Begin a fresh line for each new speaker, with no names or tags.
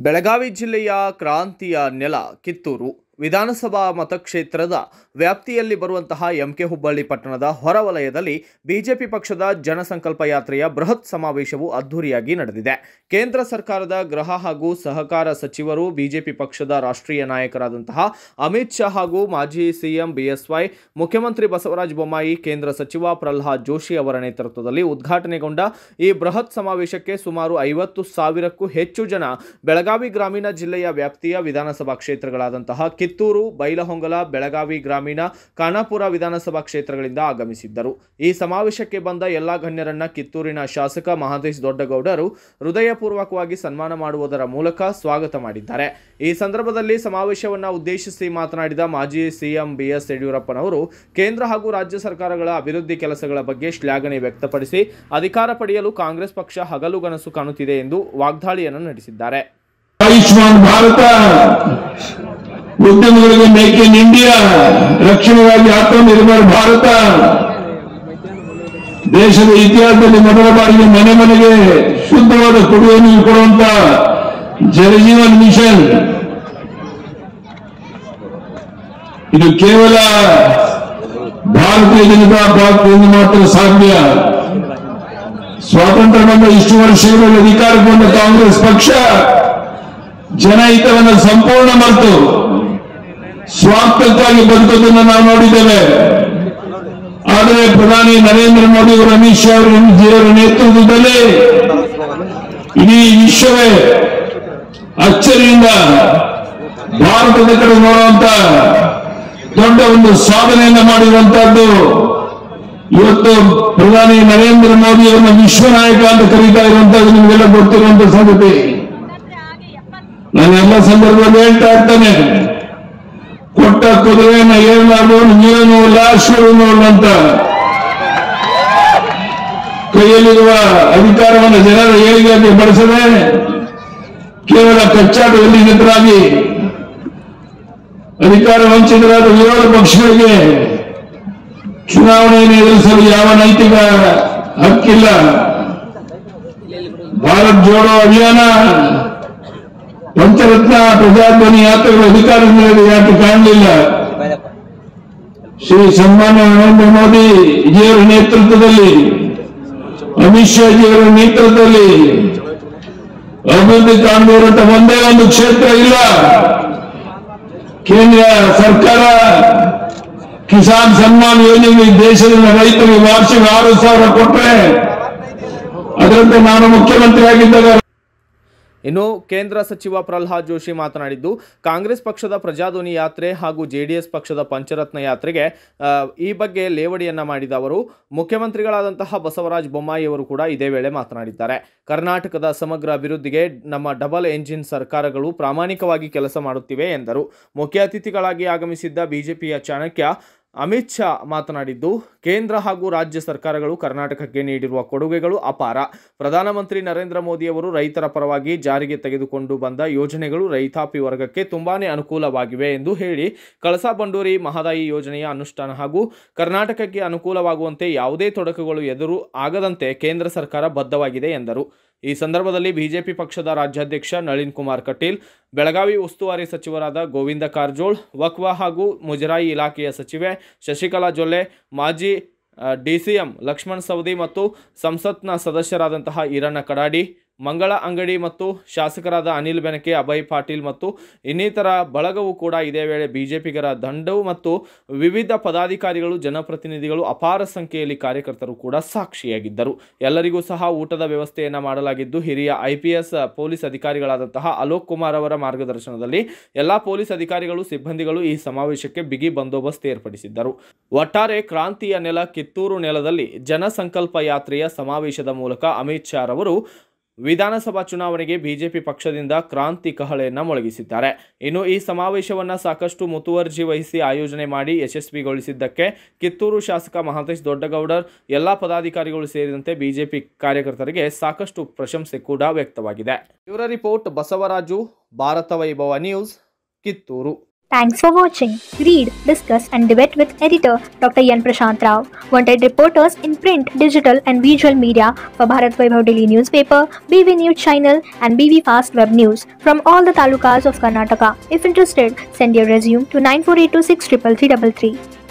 ಬೆಳಗಾವಿ ಜಿಲ್ಲೆಯ ಕ್ರಾಂತಿಯ ನೆಲ ಕಿತ್ತೂರು ವಿಧಾನಸಭಾ ಮತಕ್ಷೇತ್ರದ ವ್ಯಾಪ್ತಿಯಲ್ಲಿ ಬರುವಂತಹ ಎಂಕೆ ಹುಬ್ಬಳ್ಳಿ ಪಟ್ಟಣದ ಹೊರವಲಯದಲ್ಲಿ ಬಿಜೆಪಿ ಪಕ್ಷದ ಜನಸಂಕಲ್ಪ ಯಾತ್ರೆಯ ಬೃಹತ್ ಸಮಾವೇಶವು ಅದ್ದೂರಿಯಾಗಿ ನಡೆದಿದೆ ಕೇಂದ್ರ ಸರ್ಕಾರದ ಗೃಹ ಹಾಗೂ ಸಹಕಾರ ಸಚಿವರು ಬಿಜೆಪಿ ಪಕ್ಷದ ರಾಷ್ಟ್ರೀಯ ನಾಯಕರಾದಂತಹ ಅಮಿತ್ ಶಾ ಹಾಗೂ ಮಾಜಿ ಸಿಎಂ ಬಿಎಸ್ವೈ ಮುಖ್ಯಮಂತ್ರಿ ಬಸವರಾಜ ಬೊಮ್ಮಾಯಿ ಕೇಂದ್ರ ಸಚಿವ ಪ್ರಹ್ಲಾದ್ ಜೋಶಿ ಅವರ ನೇತೃತ್ವದಲ್ಲಿ ಉದ್ಘಾಟನೆಗೊಂಡ ಈ ಬೃಹತ್ ಸಮಾವೇಶಕ್ಕೆ ಸುಮಾರು ಐವತ್ತು ಸಾವಿರಕ್ಕೂ ಹೆಚ್ಚು ಜನ ಬೆಳಗಾವಿ ಗ್ರಾಮೀಣ ಜಿಲ್ಲೆಯ ವ್ಯಾಪ್ತಿಯ ವಿಧಾನಸಭಾ ಕ್ಷೇತ್ರಗಳಾದಂತಹ ಕಿತ್ತೂರು ಬೈಲಹೊಂಗಲ ಬೆಳಗಾವಿ ಗ್ರಾಮೀಣ ಖಾನಾಪುರ ವಿಧಾನಸಭಾ ಕ್ಷೇತ್ರಗಳಿಂದ ಆಗಮಿಸಿದ್ದರು ಈ ಸಮಾವೇಶಕ್ಕೆ ಬಂದ ಎಲ್ಲಾ ಗಣ್ಯರನ್ನ ಕಿತ್ತೂರಿನ ಶಾಸಕ ಮಹಾದೇಶ್ ದೊಡ್ಡಗೌಡರು ಹೃದಯಪೂರ್ವಕವಾಗಿ ಸನ್ಮಾನ ಮಾಡುವುದರ ಮೂಲಕ ಸ್ವಾಗತ ಮಾಡಿದ್ದಾರೆ ಈ ಸಂದರ್ಭದಲ್ಲಿ ಸಮಾವೇಶವನ್ನ ಉದ್ದೇಶಿಸಿ ಮಾತನಾಡಿದ ಮಾಜಿ ಸಿಎಂ ಬಿಎಸ್ ಯಡಿಯೂರಪ್ಪನವರು ಕೇಂದ್ರ ಹಾಗೂ ರಾಜ್ಯ ಸರ್ಕಾರಗಳ ಅಭಿವೃದ್ಧಿ ಕೆಲಸಗಳ ಬಗ್ಗೆ ಶ್ಲಾಘನೆ ವ್ಯಕ್ತಪಡಿಸಿ ಅಧಿಕಾರ ಪಡೆಯಲು ಕಾಂಗ್ರೆಸ್ ಪಕ್ಷ ಹಗಲುಗನಸು ಕಾಣುತ್ತಿದೆ ಎಂದು ವಾಗ್ದಾಳಿಯನ್ನು ನಡೆಸಿದ್ದಾರೆ
ಆಯುಷ್ಮಾನ್ ಭಾರತ ಉದ್ಯಮಗಳಿಗೆ ಮೇಕ್ ಇನ್ ಇಂಡಿಯಾ ರಕ್ಷಣೆಗಾಗಿ ಆತ್ಮನಿರ್ಭರ ಭಾರತ ದೇಶದ ಇತಿಹಾಸದಲ್ಲಿ ಮೊದಲ ಬಾರಿಗೆ ಮನೆ ಮನೆಗೆ ಶುದ್ಧವಾದ ಕುಡಿಯುವ ನೀರು ಕೊಡುವಂತ ಜಲಜೀವನ್ ಮಿಷನ್ ಇದು ಕೇವಲ ಭಾರತೀಯ ಜನತಾ ಪಾರ್ಟಿಯಿಂದ ಮಾತ್ರ ಸಾಧ್ಯ ಸ್ವಾತಂತ್ರ್ಯ ಬಂದ ಇಷ್ಟು ವರ್ಷಗಳಲ್ಲಿ ಅಧಿಕಾರಕ್ಕೆ ಬಂದ ಕಾಂಗ್ರೆಸ್ ಪಕ್ಷ ಜನಹಿತವನ್ನು ಸಂಪೂರ್ಣ ಮರೆತು ಸ್ವಾರ್ಥಕ್ಕಾಗಿ ಬದುಕೋದನ್ನು ನಾವು ನೋಡಿದ್ದೇವೆ ಆದರೆ ಪ್ರಧಾನಿ ನರೇಂದ್ರ ಮೋದಿ ಅವರು ಅಮಿತ್ ಶಾ ಅವರು ಅವರ ನೇತೃತ್ವದಲ್ಲಿ ಇಡೀ ವಿಶ್ವವೇ ಅಚ್ಚರಿಯಿಂದ ಭಾರತದ ಕಡೆ ನೋಡುವಂತ ದೊಡ್ಡ ಒಂದು ಸಾಧನೆಯನ್ನ ಮಾಡಿರುವಂತಹದ್ದು ಇವತ್ತು ಪ್ರಧಾನಿ ನರೇಂದ್ರ ಮೋದಿ ಅವರನ್ನ ವಿಶ್ವ ನಾಯಕ ಅಂತ ಕರೀತಾ ಇರುವಂತದ್ದು ನಿಮಗೆಲ್ಲ ಗೊತ್ತಿರುವಂತ ಸಂಗತಿ ನಾನು ಎಲ್ಲ ಸಂದರ್ಭದಲ್ಲಿ ಹೇಳ್ತಾ ಇರ್ತೇನೆ ಕೊಟ್ಟ ಕುದುರೆಯನ್ನ ಏರ್ಲಾರ್ದವನು ನೀರು ನೋಡಲ್ಲ ಶುರು ನೋಡಲ್ಲ ಅಂತ ಕೈಯಲ್ಲಿರುವ ಅಧಿಕಾರವನ್ನು ಜನರ ಏಳಿಗೆಯಾಗಿ ಬಳಸದೆ ಕೇವಲ ಕಚ್ಚಾಟದಲ್ಲಿ ನಿರತರಾಗಿ ಅಧಿಕಾರ ವಂಚಿತರಾದ ವಿರೋಧ ಪಕ್ಷಗಳಿಗೆ ಚುನಾವಣೆಯನ್ನು ಎದುರಿಸಲು ಯಾವ ನೈತಿಕ ಹಕ್ಕಿಲ್ಲ ಭಾರತ್ ಜೋಡೋ ಅಭಿಯಾನ ಪಂಚರತ್ನ ಪ್ರಜಾಧ್ವನಿ ಯಾತ್ರೆಗಳು ಅಧಿಕಾರದ ಮೇಲೆ ಯಾಕೆ ಕಾಣಲಿಲ್ಲ ಶ್ರೀ ಸನ್ಮಾನ್ಯ ನರೇಂದ್ರ ಮೋದಿ ಜಿಯವರ ನೇತೃತ್ವದಲ್ಲಿ ಅಮಿತ್ ಶಾ ಜಿಯವರ ನೇತೃತ್ವದಲ್ಲಿ ಅಭಿವೃದ್ಧಿ ಕಾಣದಿರುವಂತ ಒಂದೇ ಒಂದು ಕ್ಷೇತ್ರ ಇಲ್ಲ ಕೇಂದ್ರ ಸರ್ಕಾರ ಕಿಸಾನ್ ಸನ್ಮಾನ್ ಯೋಜನೆಗೆ ದೇಶದ ರೈತರಿಗೆ ವಾರ್ಷಿಕ ಆರು ಸಾವಿರ ಕೊಟ್ಟರೆ ಅದರಂತೆ ನಾನು ಮುಖ್ಯಮಂತ್ರಿ ಆಗಿದ್ದಾಗ
ಇನ್ನು ಕೇಂದ್ರ ಸಚಿವ ಪ್ರಹ್ಲಾದ್ ಜೋಶಿ ಮಾತನಾಡಿದ್ದು ಕಾಂಗ್ರೆಸ್ ಪಕ್ಷದ ಪ್ರಜಾಧ್ವನಿ ಯಾತ್ರೆ ಹಾಗೂ ಜೆಡಿಎಸ್ ಪಕ್ಷದ ಪಂಚರತ್ನ ಯಾತ್ರೆಗೆ ಆ, ಈ ಬಗ್ಗೆ ಲೇವಡಿಯನ್ನ ಮಾಡಿದ ಅವರು ಮುಖ್ಯಮಂತ್ರಿಗಳಾದಂತಹ ಬಸವರಾಜ ಬೊಮ್ಮಾಯಿ ಅವರು ಕೂಡ ಇದೇ ವೇಳೆ ಮಾತನಾಡಿದ್ದಾರೆ ಕರ್ನಾಟಕದ ಸಮಗ್ರ ಅಭಿವೃದ್ಧಿಗೆ ನಮ್ಮ ಡಬಲ್ ಎಂಜಿನ್ ಸರ್ಕಾರಗಳು ಪ್ರಾಮಾಣಿಕವಾಗಿ ಕೆಲಸ ಮಾಡುತ್ತಿವೆ ಎಂದರು ಮುಖ್ಯ ಅತಿಥಿಗಳಾಗಿ ಆಗಮಿಸಿದ್ದ ಬಿಜೆಪಿಯ ಚಾಣಕ್ಯ ಅಮಿತ್ ಶಾ ಮಾತನಾಡಿದ್ದು ಕೇಂದ್ರ ಹಾಗೂ ರಾಜ್ಯ ಸರ್ಕಾರಗಳು ಕರ್ನಾಟಕಕ್ಕೆ ನೀಡಿರುವ ಕೊಡುಗೆಗಳು ಅಪಾರ ಪ್ರಧಾನಮಂತ್ರಿ ನರೇಂದ್ರ ಮೋದಿಯವರು ರೈತರ ಪರವಾಗಿ ಜಾರಿಗೆ ತೆಗೆದುಕೊಂಡು ಬಂದ ಯೋಜನೆಗಳು ರೈತಾಪಿ ವರ್ಗಕ್ಕೆ ತುಂಬಾನೇ ಅನುಕೂಲವಾಗಿವೆ ಎಂದು ಹೇಳಿ ಕಳಸಾ ಬಂಡೂರಿ ಮಹದಾಯಿ ಯೋಜನೆಯ ಅನುಷ್ಠಾನ ಹಾಗೂ ಕರ್ನಾಟಕಕ್ಕೆ ಅನುಕೂಲವಾಗುವಂತೆ ಯಾವುದೇ ತೊಡಕುಗಳು ಎದುರು ಆಗದಂತೆ ಕೇಂದ್ರ ಸರ್ಕಾರ ಬದ್ಧವಾಗಿದೆ ಎಂದರು ಈ ಸಂದರ್ಭದಲ್ಲಿ ಬಿಜೆಪಿ ಪಕ್ಷದ ರಾಜ್ಯಾಧ್ಯಕ್ಷ ನಳಿನ್ ಕುಮಾರ್ ಕಟೀಲ್ ಬೆಳಗಾವಿ ಉಸ್ತುವಾರಿ ಸಚಿವರಾದ ಗೋವಿಂದ ಕಾರಜೋಳ್ ವಕ್ವಾ ಹಾಗೂ ಮುಜರಾಯಿ ಇಲಾಖೆಯ ಸಚಿವೆ ಶಶಿಕಲಾ ಜೊಲ್ಲೆ ಮಾಜಿ ಡಿಸಿಎಂ ಲಕ್ಷ್ಮಣ್ ಸವದಿ ಮತ್ತು ಸಂಸತ್ನ ಸದಸ್ಯರಾದಂತಹ ಈರಣ್ಣ ಕಡಾಡಿ ಮಂಗಳ ಅಂಗಡಿ ಮತ್ತು ಶಾಸಕರಾದ ಅನಿಲ್ ಬೆನಕೆ ಅಭಯ್ ಪಾಟೀಲ್ ಮತ್ತು ಇನ್ನಿತರ ಬಳಗವು ಕೂಡ ಇದೇ ವೇಳೆ ಬಿಜೆಪಿಗರ ದಂಡವು ಮತ್ತು ವಿವಿಧ ಪದಾಧಿಕಾರಿಗಳು ಜನಪ್ರತಿನಿಧಿಗಳು ಅಪಾರ ಸಂಖ್ಯೆಯಲ್ಲಿ ಕಾರ್ಯಕರ್ತರು ಕೂಡ ಸಾಕ್ಷಿಯಾಗಿದ್ದರು ಎಲ್ಲರಿಗೂ ಸಹ ಊಟದ ವ್ಯವಸ್ಥೆಯನ್ನು ಮಾಡಲಾಗಿದ್ದು ಹಿರಿಯ ಐ ಪಿ ಎಸ್ ಪೊಲೀಸ್ ಅಧಿಕಾರಿಗಳಾದಂತಹ ಅಲೋಕ್ ಕುಮಾರ್ ಅವರ ಮಾರ್ಗದರ್ಶನದಲ್ಲಿ ಎಲ್ಲ ಪೊಲೀಸ್ ಅಧಿಕಾರಿಗಳು ಸಿಬ್ಬಂದಿಗಳು ಈ ಸಮಾವೇಶಕ್ಕೆ ಬಿಗಿ ಬಂದೋಬಸ್ತ್ ಏರ್ಪಡಿಸಿದ್ದರು ಒಟ್ಟಾರೆ ಕ್ರಾಂತಿಯ ನೆಲ ಕಿತ್ತೂರು ನೆಲದಲ್ಲಿ ಜನಸಂಕಲ್ಪ ಯಾತ್ರೆಯ ಸಮಾವೇಶದ ಮೂಲಕ ಅಮಿತ್ ಶಾ ರವರು ವಿಧಾನಸಭಾ ಚುನಾವಣೆಗೆ ಬಿಜೆಪಿ ಪಕ್ಷದಿಂದ ಕ್ರಾಂತಿ ಕಹಳೆಯನ್ನ ಮೊಳಗಿಸಿದ್ದಾರೆ ಇನ್ನು ಈ ಸಮಾವೇಶವನ್ನ ಸಾಕಷ್ಟು ಮುತುವರ್ಜಿ ವಹಿಸಿ ಆಯೋಜನೆ ಮಾಡಿ ಯಶಸ್ವಿಗೊಳಿಸಿದ್ದಕ್ಕೆ ಕಿತ್ತೂರು ಶಾಸಕ ಮಹಾಂತೇಶ್ ದೊಡ್ಡಗೌಡರ್ ಎಲ್ಲ ಪದಾಧಿಕಾರಿಗಳು ಸೇರಿದಂತೆ ಬಿಜೆಪಿ ಕಾರ್ಯಕರ್ತರಿಗೆ ಸಾಕಷ್ಟು ಪ್ರಶಂಸೆ ಕೂಡ ವ್ಯಕ್ತವಾಗಿದೆ ಇವರ report Basavaraju Bharatha Vaibhava News Kittur
Thanks for watching. Read, discuss, and debate with editor Dr. Yan Prashant Rao. Wanted reporters in print, digital, and visual media for Bharat Vaibhav Daily Newspaper, BV News Channel, and BV Fast Web News from all the talukas of Karnataka. If interested, send your resume to 9482633333.